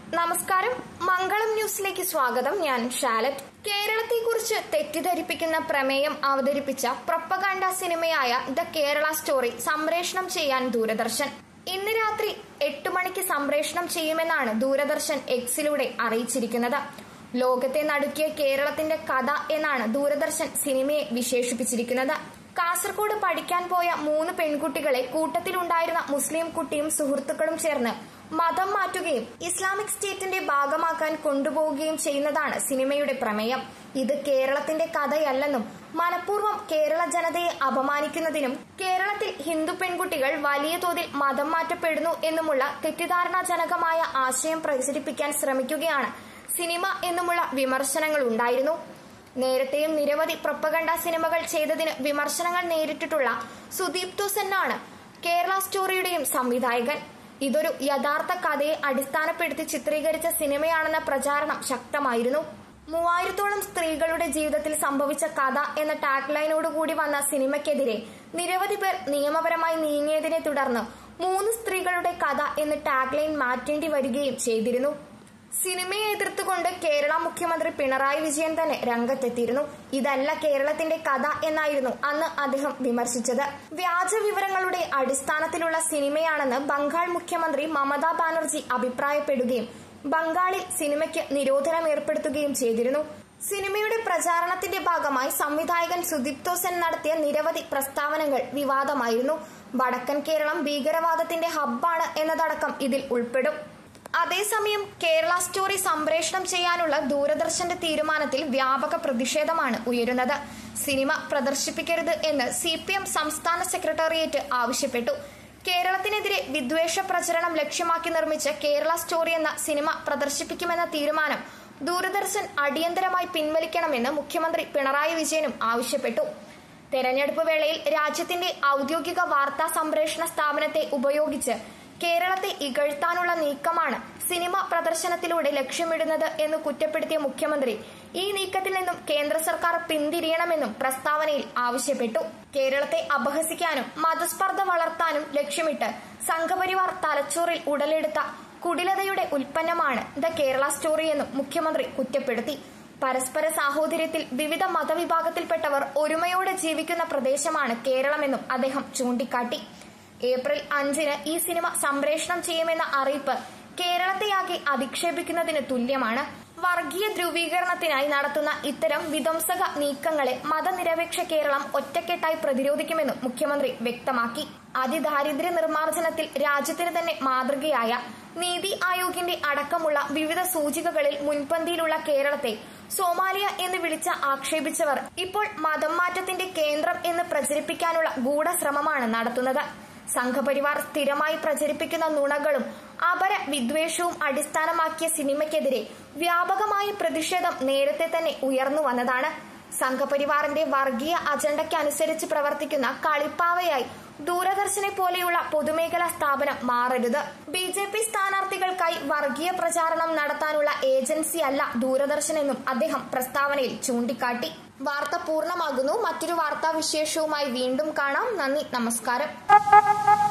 നമസ്കാരം മംഗളം ന്യൂസിലേക്ക് സ്വാഗതം ഞാൻ ഷാലറ്റ് കേരളത്തെക്കുറിച്ച് തെറ്റിദ്ധരിപ്പിക്കുന്ന പ്രമേയം അവതരിപ്പിച്ച പ്രൊപ്പഗാൻഡ സിനിമയായ ദ കേരള സ്റ്റോറി സംപ്രേഷണം ചെയ്യാൻ ദൂരദർശൻ ഇന്ന് രാത്രി എട്ട് മണിക്ക് സംപ്രേഷണം ചെയ്യുമെന്നാണ് ദൂരദർശൻ എക്സിലൂടെ അറിയിച്ചിരിക്കുന്നത് ലോകത്തെ നടുക്കിയ കേരളത്തിന്റെ കഥ എന്നാണ് ദൂരദർശൻ സിനിമയെ വിശേഷിപ്പിച്ചിരിക്കുന്നത് കാസർഗോഡ് പഠിക്കാൻ പോയ മൂന്ന് പെൺകുട്ടികളെ കൂട്ടത്തിലുണ്ടായിരുന്ന മുസ്ലിം കുട്ടിയും സുഹൃത്തുക്കളും ചേർന്ന് മതം മാറ്റുകയും ഇസ്ലാമിക് സ്റ്റേറ്റിന്റെ ഭാഗമാക്കാൻ കൊണ്ടുപോവുകയും ചെയ്യുന്നതാണ് സിനിമയുടെ പ്രമേയം ഇത് കേരളത്തിന്റെ കഥയല്ലെന്നും മനഃപൂർവ്വം കേരള ജനതയെ അപമാനിക്കുന്നതിനും കേരളത്തിൽ ഹിന്ദു പെൺകുട്ടികൾ വലിയ തോതിൽ മതം മാറ്റപ്പെടുന്നു എന്നുമുള്ള തെറ്റിദ്ധാരണാജനകമായ ആശയം പ്രചരിപ്പിക്കാൻ ശ്രമിക്കുകയാണ് സിനിമ എന്നുമുള്ള വിമർശനങ്ങൾ ഉണ്ടായിരുന്നു നേരത്തെയും നിരവധി പ്രൊപ്പഗണ്ട സിനിമകൾ ചെയ്തതിന് വിമർശനങ്ങൾ നേരിട്ടിട്ടുള്ള സുദീപ് തുസന്നാണ് കേരള സ്റ്റോറിയുടെയും സംവിധായകൻ ഇതൊരു യഥാർത്ഥ കഥയെ അടിസ്ഥാനപ്പെടുത്തി ചിത്രീകരിച്ച സിനിമയാണെന്ന പ്രചാരണം ശക്തമായിരുന്നു മൂവായിരത്തോളം സ്ത്രീകളുടെ ജീവിതത്തിൽ സംഭവിച്ച കഥ എന്ന ടാഗ് ലൈനോടുകൂടി വന്ന സിനിമയ്ക്കെതിരെ നിരവധി പേർ നിയമപരമായി നീങ്ങിയതിനെ തുടർന്ന് മൂന്ന് സ്ത്രീകളുടെ കഥ എന്ന് ടാഗ് ലൈൻ മാറ്റേണ്ടി വരികയും ചെയ്തിരുന്നു സിനിമയെ എതിർത്തുകൊണ്ട് കേരള മുഖ്യമന്ത്രി പിണറായി വിജയൻ തന്നെ രംഗത്തെത്തിയിരുന്നു ഇതല്ല കേരളത്തിന്റെ കഥ എന്നായിരുന്നു അന്ന് അദ്ദേഹം വിമർശിച്ചത് വ്യാജ വിവരങ്ങളുടെ അടിസ്ഥാനത്തിലുള്ള സിനിമയാണെന്ന് ബംഗാൾ മുഖ്യമന്ത്രി മമതാ ബാനർജി അഭിപ്രായപ്പെടുകയും ബംഗാളിൽ സിനിമയ്ക്ക് നിരോധനം ഏർപ്പെടുത്തുകയും ചെയ്തിരുന്നു സിനിമയുടെ പ്രചാരണത്തിന്റെ ഭാഗമായി സംവിധായകൻ സുദീപ് തോസൻ നടത്തിയ നിരവധി പ്രസ്താവനകൾ വിവാദമായിരുന്നു വടക്കൻ കേരളം ഭീകരവാദത്തിന്റെ ഹബ്ബാണ് എന്നതടക്കം ഇതിൽ ഉൾപ്പെടും അതേസമയം കേരള സ്റ്റോറി സംപ്രേഷണം ചെയ്യാനുള്ള ദൂരദർശന്റെ തീരുമാനത്തിൽ വ്യാപക പ്രതിഷേധമാണ് ഉയരുന്നത് സിനിമ പ്രദർശിപ്പിക്കരുത് എന്ന് സി പി എം സംസ്ഥാന സെക്രട്ടേറിയറ്റ് ആവശ്യപ്പെട്ടു കേരളത്തിനെതിരെ വിദ്വേഷ പ്രചരണം ലക്ഷ്യമാക്കി നിർമ്മിച്ച കേരള സ്റ്റോറി എന്ന സിനിമ പ്രദർശിപ്പിക്കുമെന്ന തീരുമാനം ദൂരദർശൻ അടിയന്തരമായി പിൻവലിക്കണമെന്ന് മുഖ്യമന്ത്രി പിണറായി വിജയനും ആവശ്യപ്പെട്ടു തെരഞ്ഞെടുപ്പ് വേളയിൽ രാജ്യത്തിന്റെ ഔദ്യോഗിക വാർത്താ സംപ്രേഷണ സ്ഥാപനത്തെ ഉപയോഗിച്ച് കേരളത്തെ ഇകഴ്ത്താനുള്ള നീക്കമാണ് സിനിമ പ്രദർശനത്തിലൂടെ ലക്ഷ്യമിടുന്നത് എന്ന് കുറ്റപ്പെടുത്തിയ മുഖ്യമന്ത്രി ഈ നീക്കത്തിൽ നിന്നും കേന്ദ്ര സർക്കാർ പിന്തിരിയണമെന്നും പ്രസ്താവനയിൽ ആവശ്യപ്പെട്ടു കേരളത്തെ അപഹസിക്കാനും മതസ്പർദ്ധ വളർത്താനും ലക്ഷ്യമിട്ട് സംഘപരിവാർ തലച്ചോറിൽ ഉടലെടുത്ത കുടിലതയുടെ ഉൽപ്പന്നമാണ് ദ കേരള സ്റ്റോറി എന്നും മുഖ്യമന്ത്രി കുറ്റപ്പെടുത്തി പരസ്പര സാഹോദര്യത്തിൽ വിവിധ മതവിഭാഗത്തിൽപ്പെട്ടവർ ഒരുമയോടെ ജീവിക്കുന്ന പ്രദേശമാണ് കേരളമെന്നും അദ്ദേഹം ചൂണ്ടിക്കാട്ടി ഏപ്രിൽ അഞ്ചിന് ഈ സിനിമ സംപ്രേഷണം ചെയ്യുമെന്ന അറിയിപ്പ് കേരളത്തെയാകെ അധിക്ഷേപിക്കുന്നതിന് തുല്യമാണ് വർഗീയ ധ്രുവീകരണത്തിനായി നടത്തുന്ന ഇത്തരം വിധ്വംസക നീക്കങ്ങളെ മതനിരപേക്ഷ കേരളം ഒറ്റക്കെട്ടായി പ്രതിരോധിക്കുമെന്നും മുഖ്യമന്ത്രി വ്യക്തമാക്കി അതിദാരിദ്ര്യ നിർമ്മാർജ്ജനത്തിൽ രാജ്യത്തിന് തന്നെ മാതൃകയായ നീതി ആയോഗിന്റെ അടക്കമുള്ള വിവിധ സൂചികകളിൽ മുൻപന്തിയിലുള്ള കേരളത്തെ സോമാലിയ എന്ന് വിളിച്ച് ആക്ഷേപിച്ചവർ ഇപ്പോൾ മതം മാറ്റത്തിന്റെ കേന്ദ്രം എന്ന് പ്രചരിപ്പിക്കാനുള്ള ഗൂഢശ്രമമാണ് നടത്തുന്നത് സംഘപരിവാർ സ്ഥിരമായി പ്രചരിപ്പിക്കുന്ന നുണകളും അപര വിദ്വേഷവും അടിസ്ഥാനമാക്കിയ സിനിമയ്ക്കെതിരെ വ്യാപകമായ പ്രതിഷേധം നേരത്തെ തന്നെ ഉയർന്നു വന്നതാണ് സംഘപരിവാറിന്റെ വർഗീയ അജണ്ടയ്ക്കനുസരിച്ച് പ്രവർത്തിക്കുന്ന കളിപ്പാവയായി ദൂരദർശനെ പോലെയുള്ള പൊതുമേഖലാ സ്ഥാപനം മാറരുത് ബി ജെ പി സ്ഥാനാർത്ഥികൾക്കായി വർഗീയ പ്രചാരണം നടത്താനുള്ള ഏജൻസിയല്ല ദൂരദർശൻ എന്നും അദ്ദേഹം പ്രസ്താവനയിൽ ചൂണ്ടിക്കാട്ടി വാർത്ത പൂർണ്ണമാകുന്നു മറ്റൊരു വാർത്താ വിശേഷവുമായി വീണ്ടും കാണാം നന്ദി നമസ്കാരം